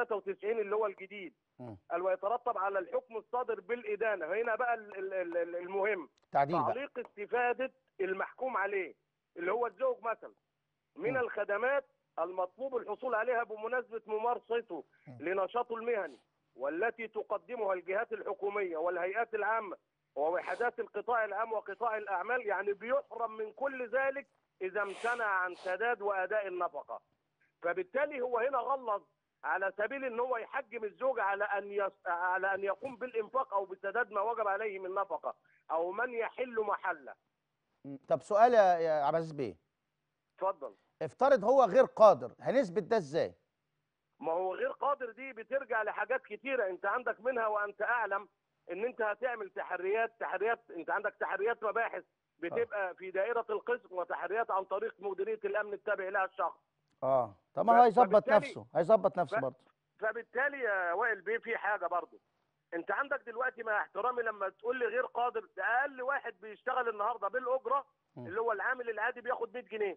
293 اللي هو الجديد مم. قال ويترتب على الحكم الصادر بالادانه هنا بقى ال- ال- ال- المهم تعديل بقى تعليق استفادة المحكوم عليه اللي هو الزوج مثلا من م. الخدمات المطلوب الحصول عليها بمناسبة ممارسته م. لنشاطه المهني والتي تقدمها الجهات الحكومية والهيئات العامة ووحدات القطاع العام وقطاع الأعمال يعني بيحرم من كل ذلك إذا امتنع عن سداد وأداء النفقة فبالتالي هو هنا غلظ على سبيل ان هو يحجم الزوج على ان يس... على ان يقوم بالانفاق او بسداد ما وجب عليه من نفقه او من يحل محله مم. طب سؤال يا يا عبد العزيز بيه اتفضل افترض هو غير قادر هنثبت ده ازاي ما هو غير قادر دي بترجع لحاجات كتيره انت عندك منها وانت اعلم ان انت هتعمل تحريات تحريات انت عندك تحريات مباحث بتبقى في دائره القسم وتحريات عن طريق مديريه الامن التابع لها الشخص اه طب ما هو ف- هيظبط فبالتالي- نفسه هيظبط نفسه ف- برضه فبالتالي يا وائل بيه في حاجه برضه انت عندك دلوقتي مع احترامي لما تقول لي غير قادر ده اقل واحد بيشتغل النهارده بالاجره م. اللي هو العامل العادي بياخد 100 جنيه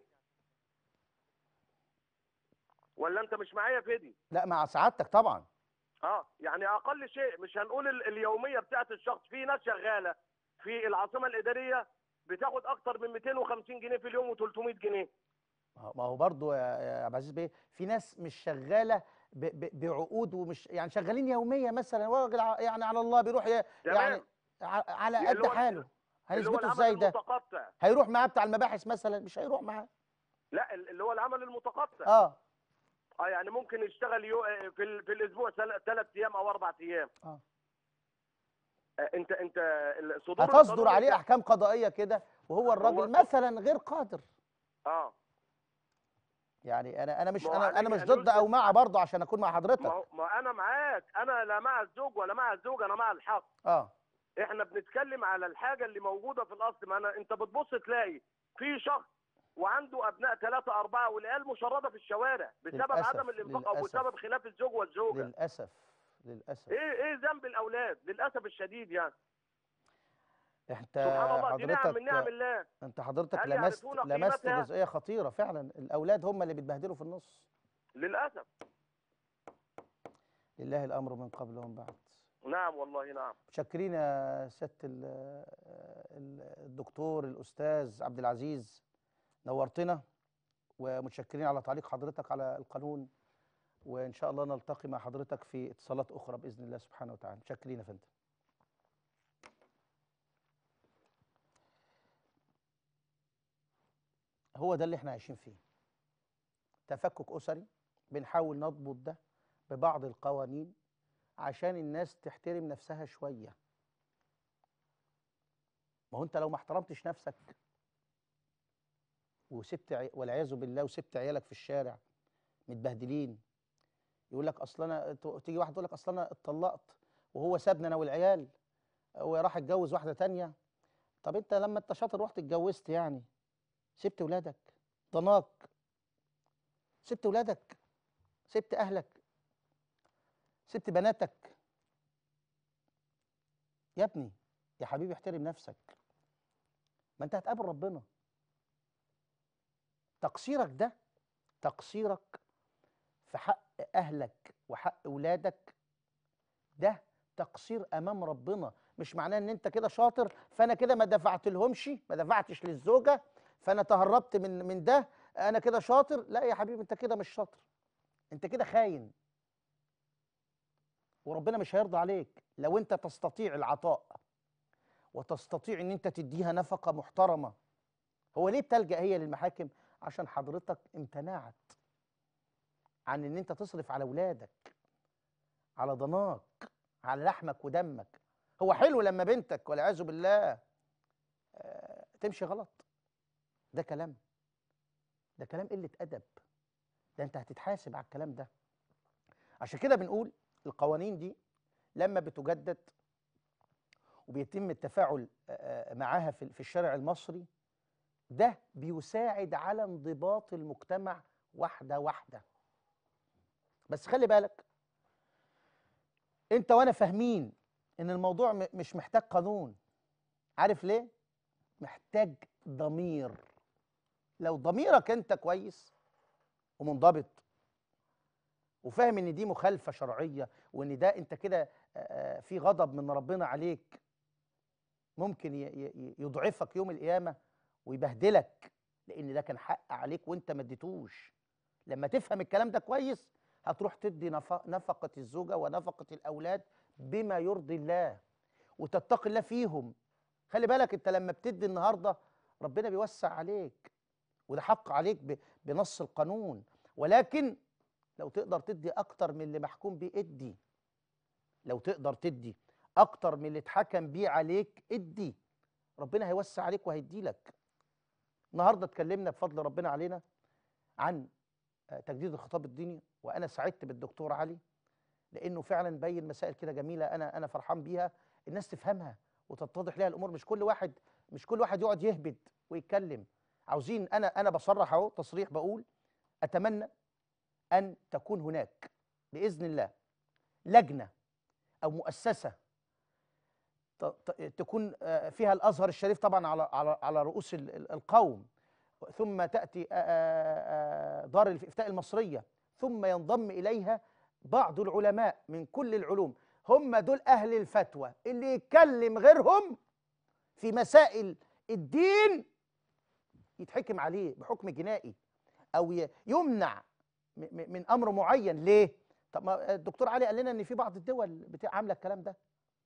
ولا انت مش معايا في دي لا مع سعادتك طبعا اه يعني اقل شيء مش هنقول ال- اليوميه بتاعت الشخص في ناس شغاله في العاصمه الاداريه بتاخد اكتر من 250 جنيه في اليوم و300 جنيه ما هو- ما هو برضه يا يا عبد العزيز بيه في ناس مش شغاله ب- ب- بعقود ومش يعني شغالين يوميه مثلا راجل ع- يعني على الله بيروح ي- يعني تمام ع- على اللي قد هو- حاله اللي هو هنثبته العمل ازاي ده المتقطع هيروح معاه بتاع المباحث مثلا مش هيروح معاه لا ال- اللي هو العمل المتقطع اه اه يعني ممكن يشتغل يو... في, ال... في الاسبوع ثلاث ايام او اربع ايام اه آه، انت انت ال- صدور هتصدر القانون عليه ده- احكام قضائيه كده وهو الراجل هو- مثلا غير قادر اه يعني انا انا مش ما هو انا انا عليه مش أن ضد او يثبت- مع برضه عشان اكون مع ما, حضرتك هو- ما انا معاك انا لا مع الزوج ولا مع الزوج انا مع الحق اه احنا بنتكلم على الحاجه اللي موجوده في الاصل ما انا انت بتبص تلاقي في شخص وعنده ابناء ثلاثه اربعه والعيال مشرده في الشوارع بسبب للأسف، عدم الانفاق او للأسف. بسبب خلاف الزوج والزوجه للاسف للاسف ايه ايه ذنب الاولاد للاسف الشديد يعني انت سبحان الله دي نعم من نعم حضرتك الله انت حضرتك هل لمست يعرفون لمست قيمتها؟ جزئيه خطيره فعلا الاولاد هم اللي بيتبهدلوا في النص للاسف لله الامر من قبل ومن بعد نعم والله نعم متشكرين يا سياده ال- ال- الدكتور الاستاذ عبد العزيز نورتنا ومتشكرين على تعليق حضرتك على القانون وان شاء الله نلتقي مع حضرتك في اتصالات اخرى باذن الله سبحانه وتعالى متشكرين يا فندم هو ده اللي احنا عايشين فيه تفكك اسري بنحاول نضبط ده ببعض القوانين عشان الناس تحترم نفسها شويه ما هو انت لو ما احترمتش نفسك وسبت عي... والعياذ بالله وسبت عيالك في الشارع متبهدلين يقول لك اصل انا ت- تيجي واحد يقول لك اصل انا اتطلقت وهو سابني انا والعيال وراح اتجوز واحده تانية طب انت لما انت شاطر رحت اتجوزت يعني سبت ولادك ضناك سبت ولادك سبت اهلك سبت بناتك يا ابني يا حبيبي احترم نفسك ما انت هتقابل ربنا تقصيرك ده تقصيرك في حق اهلك وحق ولادك ده تقصير امام ربنا مش معناه ان انت كده شاطر فانا كده ما دفعت لهمش ما دفعتش للزوجه فانا تهربت من من ده انا كده شاطر لا يا حبيبي انت كده مش شاطر انت كده خاين وربنا مش هيرضى عليك لو انت تستطيع العطاء وتستطيع ان انت تديها نفقه محترمه هو ليه بتلجا هي للمحاكم عشان حضرتك امتنعت عن ان انت تصرف على اولادك على ضناك على لحمك ودمك هو حلو لما بنتك والعياذ بالله آه، تمشي غلط ده كلام ده كلام قله ادب ده انت هتتحاسب على الكلام ده عشان كده بنقول القوانين دي لما بتجدد وبيتم التفاعل آه، آه، معاها في في الشارع المصري ده بيساعد على انضباط المجتمع واحده واحده بس خلي بالك انت وانا فاهمين ان الموضوع م- مش محتاج قانون عارف ليه محتاج ضمير لو ضميرك انت كويس ومنضبط وفاهم ان دي مخالفه شرعيه وان ده انت كده آه، في غضب من ربنا عليك ممكن ي- ي- يضعفك يوم القيامه ويبهدلك لان ده كان حق عليك وانت ما اديتوش لما تفهم الكلام ده كويس هتروح تدي نف- نفقه الزوجه ونفقه الاولاد بما يرضي الله وتتقي الله فيهم خلي بالك انت لما بتدي النهارده ربنا بيوسع عليك وده حق عليك ب- بنص القانون ولكن لو تقدر تدي اكتر من اللي محكوم بيه ادي لو تقدر تدي اكتر من اللي اتحكم بيه عليك ادي ربنا هيوسع عليك وهيدي لك النهارده اتكلمنا بفضل ربنا علينا عن آه، تجديد الخطاب الديني وانا سعدت بالدكتور علي لانه فعلا بين مسائل كده جميله انا انا فرحان بيها الناس تفهمها وتتضح لها الامور مش كل واحد مش كل واحد يقعد يهبد ويتكلم عاوزين انا انا بصرح اهو تصريح بقول اتمنى ان تكون هناك باذن الله لجنه او مؤسسه ت- ت- تكون آه، فيها الازهر الشريف طبعا على على على رؤوس ال- ال- القوم ثم تاتي آه، آه، آه، دار الافتاء المصريه ثم ينضم اليها بعض العلماء من كل العلوم هم دول اهل الفتوى اللي يتكلم غيرهم في مسائل الدين يتحكم عليه بحكم جنائي او ي- يمنع م- م- من امر معين ليه طب ما الدكتور علي قال لنا ان في بعض الدول بتاع عامله الكلام ده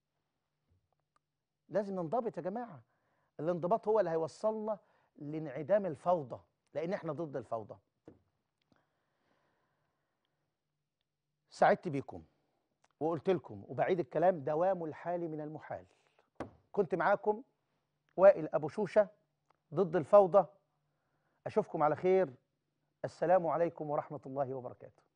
لازم ننضبط يا جماعه الانضباط هو اللي هيوصلنا لانعدام الفوضى لان احنا ضد الفوضى سعدت بيكم وقلت لكم وبعيد الكلام دوام الحال من المحال كنت معاكم وائل ابو شوشه ضد الفوضى اشوفكم على خير السلام عليكم ورحمه الله وبركاته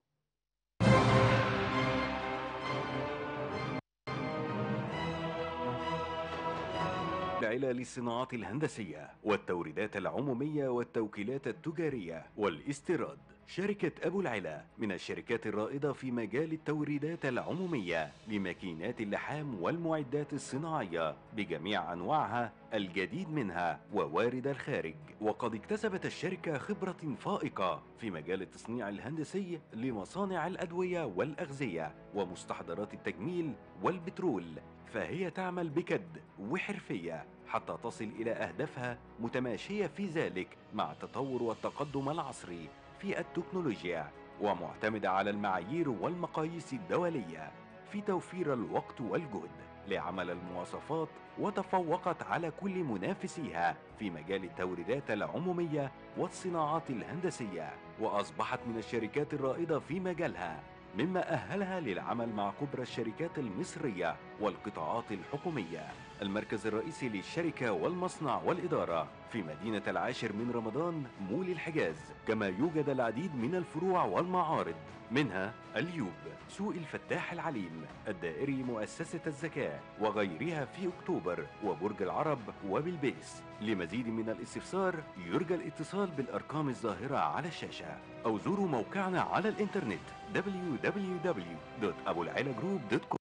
العلا للصناعات الهندسية والتوريدات العمومية والتوكيلات التجارية والاستيراد شركة أبو العلا من الشركات الرائدة في مجال التوريدات العمومية لماكينات اللحام والمعدات الصناعية بجميع أنواعها الجديد منها ووارد الخارج وقد اكتسبت الشركة خبرة فائقة في مجال التصنيع الهندسي لمصانع الأدوية والأغذية ومستحضرات التجميل والبترول فهي تعمل بجد وحرفية حتى تصل إلى أهدافها متماشية في ذلك مع التطور والتقدم العصري في التكنولوجيا ومعتمدة على المعايير والمقاييس الدولية في توفير الوقت والجهد لعمل المواصفات وتفوقت على كل منافسيها في مجال التوريدات العمومية والصناعات الهندسية وأصبحت من الشركات الرائدة في مجالها مما أهلها للعمل مع كبرى الشركات المصرية والقطاعات الحكومية المركز الرئيسي للشركة والمصنع والإدارة في مدينة العاشر من رمضان مول الحجاز كما يوجد العديد من الفروع والمعارض منها اليوب سوق الفتاح العليم الدائري مؤسسة الزكاة وغيرها في أكتوبر وبرج العرب وبالبيس لمزيد من الاستفسار يرجى الاتصال بالأرقام الظاهرة على الشاشة أو زوروا موقعنا على الإنترنت www.abulعلاجروب.com